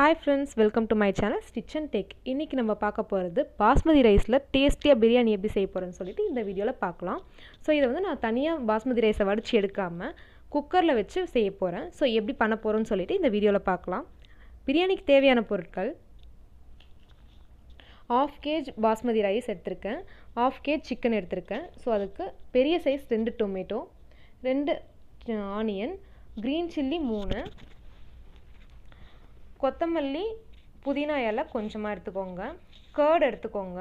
hi friends welcome to my channel stitch and take இன்றைக்கி நம்ம பார்க்க போகிறது பாஸ்மதி ரைஸில் டேஸ்டியாக பிரியாணி எப்படி செய்ய போகிறேன்னு சொல்லிட்டு இந்த வீடியோவில் பார்க்கலாம் ஸோ இதை வந்து நான் தனியாக பாஸ்மதி ரைஸை வடித்து எடுக்காமல் குக்கரில் வச்சு செய்ய போகிறேன் ஸோ எப்படி பண்ண போகிறோன்னு சொல்லிட்டு இந்த வீடியோவில் பார்க்கலாம் பிரியாணிக்கு தேவையான பொருட்கள் ஆஃப் கேஜ் பாஸ்மதி ரைஸ் எடுத்திருக்கேன் ஆஃப் கேஜ் சிக்கன் எடுத்திருக்கேன் ஸோ அதுக்கு பெரிய சைஸ் ரெண்டு டொமேட்டோ ரெண்டு ஆனியன் க்ரீன் சில்லி மூணு கொத்தமல்லி புதினா இலை கொஞ்சமாக எடுத்துக்கோங்க கேர்டு எடுத்துக்கோங்க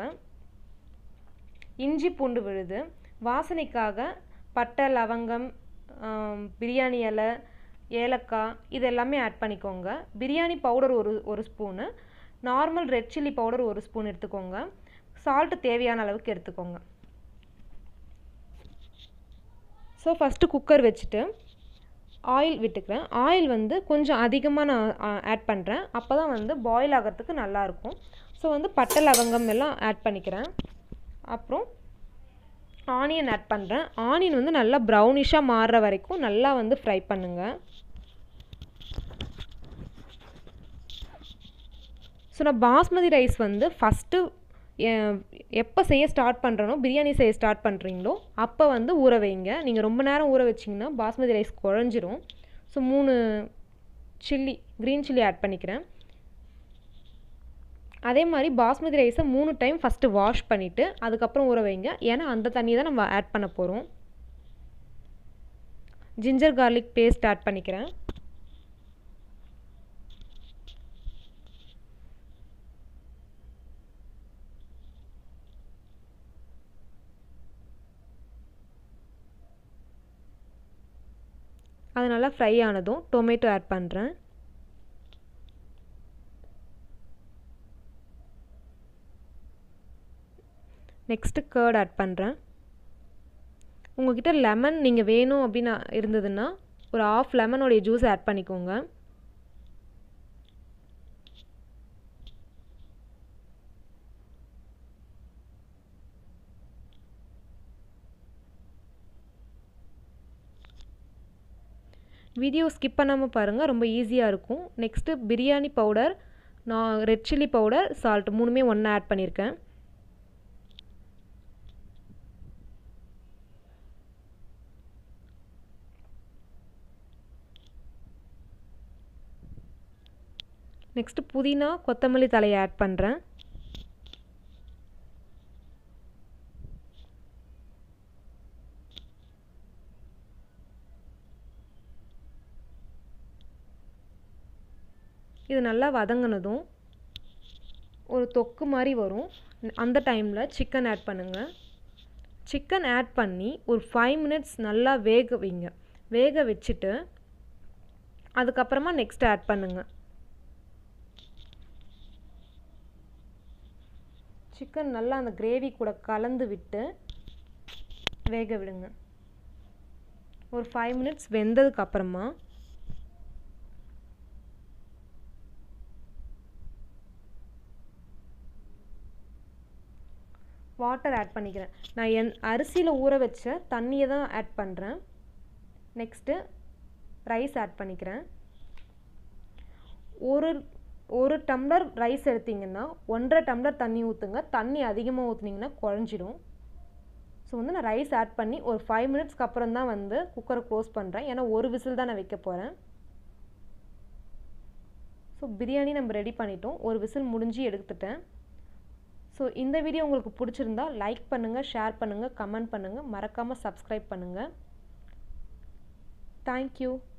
இஞ்சி பூண்டு விழுது வாசனைக்காக பட்டை லவங்கம் பிரியாணி இலை ஏலக்காய் இது எல்லாமே ஆட் பண்ணிக்கோங்க பிரியாணி பவுடர் ஒரு ஒரு spoon normal red chilli powder ஒரு ஸ்பூன் எடுத்துக்கோங்க சால்ட்டு தேவையான அளவுக்கு எடுத்துக்கோங்க ஸோ ஃபஸ்ட்டு குக்கர் வச்சுட்டு ஆயில் விட்டுக்கிறேன் ஆயில் வந்து கொஞ்சம் அதிகமாக நான் ஆட் பண்ணுறேன் அப்போ தான் வந்து பாயில் ஆகிறதுக்கு நல்லாயிருக்கும் ஸோ வந்து பட்டை லவங்கம் எல்லாம் ஆட் பண்ணிக்கிறேன் அப்புறம் ஆனியன் ஆட் பண்ணுறேன் ஆனியன் வந்து நல்லா ப்ரௌனிஷாக மாறுற வரைக்கும் நல்லா வந்து ஃப்ரை பண்ணுங்கள் ஸோ நான் பாஸ்மதி ரைஸ் வந்து ஃபஸ்ட்டு எப்போ செய்ய ஸ்டார்ட் பண்ணுறனோ பிரியாணி செய்ய ஸ்டார்ட் பண்ணுறீங்களோ அப்போ வந்து ஊற வைங்க நீங்கள் ரொம்ப நேரம் ஊற வச்சிங்கன்னா பாஸ்மதி ரைஸ் குழஞ்சிரும் ஸோ மூணு சில்லி க்ரீன் சில்லி ஆட் பண்ணிக்கிறேன் அதே மாதிரி பாஸ்மதி ரைஸை மூணு டைம் ஃபஸ்ட்டு வாஷ் பண்ணிவிட்டு அதுக்கப்புறம் ஊற வைங்க ஏன்னா அந்த தண்ணியை தான் நம்ம ஆட் பண்ண போகிறோம் ஜிஞ்சர் கார்லிக் பேஸ்ட் ஆட் பண்ணிக்கிறேன் அது நல்லா ஃப்ரை ஆனதும் டொமேட்டோ ஆட் பண்ணுறேன் நெக்ஸ்ட்டு கேர்ட் ஆட் பண்ணுறேன் உங்கள்கிட்ட லெமன் நீங்கள் வேணும் அப்படின்னு இருந்ததுன்னா ஒரு ஆஃப் லெமனோடைய ஜூஸ் ஆட் பண்ணிக்கோங்க வீடியோ ஸ்கிப் பண்ணாமல் பாருங்கள் ரொம்ப ஈஸியாக இருக்கும் நெக்ஸ்ட்டு பிரியாணி பவுடர் நான் ரெட் சில்லி பவுடர் சால்ட் மூணுமே ஒன்றா ஆட் பண்ணியிருக்கேன் நெக்ஸ்ட்டு புதினா கொத்தமல்லி தலையை ஆட் பண்ணுறேன் இது நல்லா வதங்கினதும் ஒரு தொக்கு மாதிரி வரும் அந்த டைமில் சிக்கன் ஆட் பண்ணுங்கள் சிக்கன் ஆட் பண்ணி ஒரு ஃபைவ் மினிட்ஸ் நல்லா வேக வைங்க வேக வச்சுட்டு அதுக்கப்புறமா நெக்ஸ்ட் ஆட் பண்ணுங்கள் சிக்கன் நல்லா அந்த கிரேவி கூட கலந்து விட்டு வேக விடுங்க ஒரு ஃபைவ் மினிட்ஸ் வெந்ததுக்கு அப்புறமா வாட்டர் ஆட் பண்ணிக்கிறேன் நான் என் அரிசியில் ஊற வச்ச தண்ணியை தான் ஆட் பண்ணுறேன் நெக்ஸ்ட்டு ரைஸ் ஆட் பண்ணிக்கிறேன் ஒரு ஒரு டம்ளர் ரைஸ் எடுத்திங்கன்னா ஒன்றரை டம்ளர் தண்ணி ஊற்றுங்க தண்ணி அதிகமாக ஊற்றுனீங்கன்னா குழஞ்சிடும் ஸோ வந்து நான் ரைஸ் ஆட் பண்ணி ஒரு ஃபைவ் மினிட்ஸ்க்கு அப்புறம் தான் வந்து குக்கரை க்ளோஸ் பண்ணுறேன் ஏன்னா ஒரு விசில் தான் நான் வைக்க போகிறேன் ஸோ பிரியாணி நம்ம ரெடி பண்ணிட்டோம் ஒரு விசில் முடிஞ்சு எடுத்துட்டேன் ஸோ இந்த வீடியோ உங்களுக்கு பிடிச்சிருந்தா லைக் பண்ணுங்கள் ஷேர் பண்ணுங்கள் கமெண்ட் பண்ணுங்கள் மறக்காமல் சப்ஸ்கிரைப் பண்ணுங்கள் தேங்க்யூ